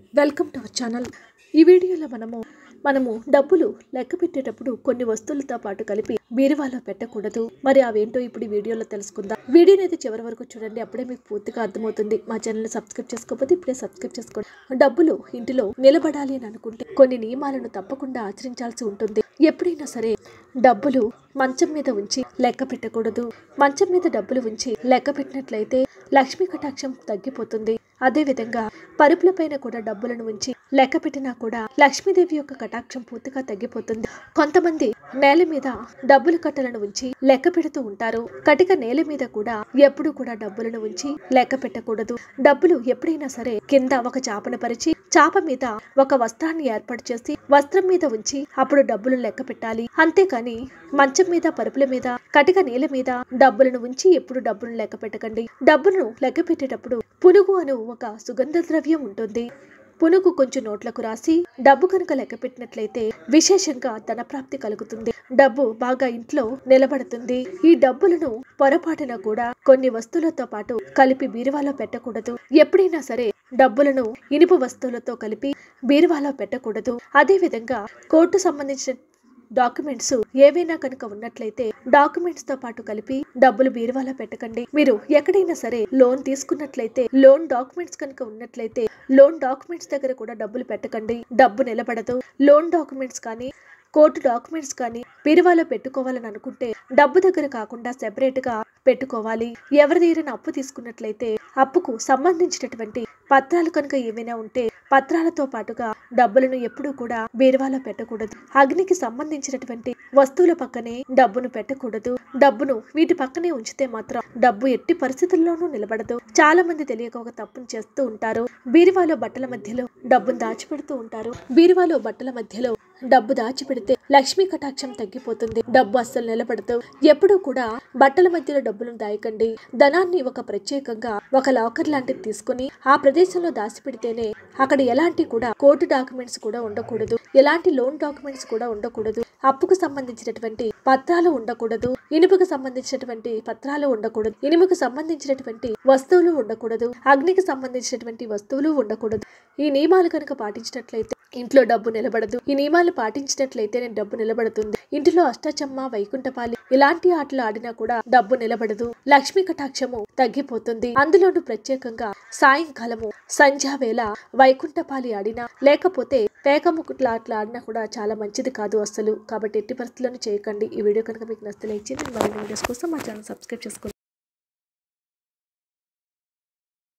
welcome to our channel ఈ వీడియోలో మనము మనము డబ్బులు లెక్క పెట్టేటప్పుడు కొన్ని వస్తువులతో పాటు కలిపి బీరువాలో పెట్టకూడదు మరి అవేంటో ఇప్పుడు ఈ వీడియోలో తెలుసుకుందాం వీడియోని అయితే చివరి వరకు చూడండి అప్పుడే మీకు పూర్తిగా అర్థమవుతుంది మా ఛానల్ని సబ్స్క్రైబ్ చేసుకోకపోతే ఇప్పుడే సబ్స్క్రైబ్ చేసుకోండి డబ్బులు ఇంటిలో నిలబడాలి అని అనుకుంటే కొన్ని నియమాలను తప్పకుండా ఆచరించాల్సి ఉంటుంది ఎప్పుడైనా సరే డబ్బులు మంచం మీద ఉంచి లెక్క పెట్టకూడదు మంచం మీద డబ్బులు ఉంచి లెక్క పెట్టినట్లయితే లక్ష్మీ కటాక్షం తగ్గిపోతుంది అదే విధంగా పరుపుల పైన కూడా డబ్బులను ఉంచి లెక్క పెట్టినా కూడా లక్ష్మీదేవి యొక్క కటాక్షం పూర్తిగా తగ్గిపోతుంది కొంతమంది నేల మీద డబ్బులు కట్టలను ఉంచి లెక్క పెడుతూ ఉంటారు కటిక నేల మీద కూడా ఎప్పుడు కూడా డబ్బులను ఉంచి లెక్క పెట్టకూడదు డబ్బులు ఎప్పుడైనా సరే కింద ఒక చాపను పరిచి చాప మీద ఒక వస్త్రాన్ని ఏర్పాటు చేసి వస్త్రం మీద ఉంచి అప్పుడు డబ్బులు లెక్క పెట్టాలి అంతేకాని మంచం మీద పరుపుల మీద కటిక నేల మీద డబ్బులను ఉంచి ఎప్పుడు డబ్బులను లెక్క పెట్టకండి డబ్బులను లెక్క పెట్టేటప్పుడు పునుగు అను ఒక సుగంధ ద్రవ్యం ఉంటుంది పునుగు కొంచెం నోట్లకు రాసి డబ్బు కనుక లెక్క పెట్టినట్లయితే విశేషంగా ధనప్రాప్తి కలుగుతుంది డబ్బు బాగా ఇంట్లో నిలబడుతుంది ఈ డబ్బులను పొరపాటున కూడా కొన్ని వస్తువులతో పాటు కలిపి బీరువాలో పెట్టకూడదు ఎప్పుడైనా సరే డబ్బులను ఇనుప వస్తువులతో కలిపి బీరువాలో పెట్టకూడదు అదే విధంగా కోర్టు సంబంధించిన డాక్యుమెంట్స్ ఏవైనా కనుక ఉన్నట్లయితే డాక్యుమెంట్స్ తో పాటు కలిపి డబ్బులు బీరువాలో పెట్టకండి మీరు ఎక్కడైనా సరే లోన్ తీసుకున్నట్లయితే లోన్ డాక్యుమెంట్స్ కనుక ఉన్నట్లయితే లోన్ డాక్యుమెంట్స్ దగ్గర కూడా డబ్బులు పెట్టకండి డబ్బు నిలబడదు లోన్ డాక్యుమెంట్స్ కానీ కోర్టు డాక్యుమెంట్స్ కానీ బీరువాలో పెట్టుకోవాలని అనుకుంటే డబ్బు దగ్గర కాకుండా సెపరేట్ గా పెట్టుకోవాలి ఎవరి దగ్గర అప్పు తీసుకున్నట్లయితే అప్పుకు సంబంధించినటువంటి పత్రాలు కనుక ఏమైనా ఉంటే పత్రాలతో పాటుగా డబ్బులను ఎప్పుడూ కూడా బీరువాలో పెట్టకూడదు అగ్నికి సంబంధించినటువంటి వస్తువుల పక్కనే డబ్బును పెట్టకూడదు డబ్బును వీటి పక్కనే ఉంచితే మాత్రం డబ్బు ఎట్టి పరిస్థితుల్లోనూ నిలబడదు చాలా మంది తెలియక ఒక తప్పును చేస్తూ ఉంటారు బీరువాలో బట్టల మధ్యలో డబ్బును దాచిపెడుతూ ఉంటారు బీరువాలో బట్టల మధ్యలో డబ్బు దాచిపెడితే లక్ష్మీ కటాక్షం తగ్గిపోతుంది డబ్బు అస్సలు నిలబడదు ఎప్పుడూ కూడా బట్టల మధ్యలో డబ్బులను దాయకండి ధనాన్ని ఒక ప్రత్యేకంగా ఒక లాకర్ లాంటిది తీసుకుని ఆ ప్రదేశంలో దాచిపెడితేనే అక్కడ ఎలాంటి కూడా కోర్టు డాక్యుమెంట్స్ కూడా ఉండకూడదు ఎలాంటి లోన్ డాక్యుమెంట్స్ కూడా ఉండకూడదు అప్పుకు సంబంధించినటువంటి పత్రాలు ఉండకూడదు ఇనుపుకు సంబంధించినటువంటి పత్రాలు ఉండకూడదు ఇనుముకు సంబంధించినటువంటి వస్తువులు ఉండకూడదు అగ్నికి సంబంధించినటువంటి వస్తువులు ఉండకూడదు ఈ నియమాలు కనుక పాటించినట్లయితే ఇంట్లో డబ్బు నిలబడదు ఈ నియమాలు పాటించినట్లయితే నేను డబ్బు నిలబడుతుంది ఇంటిలో అష్టచమ్మ వైకుంఠపాలి ఇలాంటి ఆటలు ఆడినా కూడా డబ్బు నిలబడదు లక్ష్మీ కటాక్షము తగ్గిపోతుంది అందులోనూ ప్రత్యేకంగా సాయంకాలము సంధ్యా వేళ వైకుంఠపాలి ఆడినా లేకపోతే పేకముకుట్ల ఆటలు ఆడినా కూడా చాలా మంచిది కాదు అసలు కాబట్టి ఎట్టి పరిస్థితుల్లోనూ చేయకండి ఈ వీడియో కనుక మీకు నచ్చితే లైక్ చేయండి మరిన్ని వీడియోస్ కోసం మా ఛానల్ సబ్స్క్రైబ్ చేసుకోండి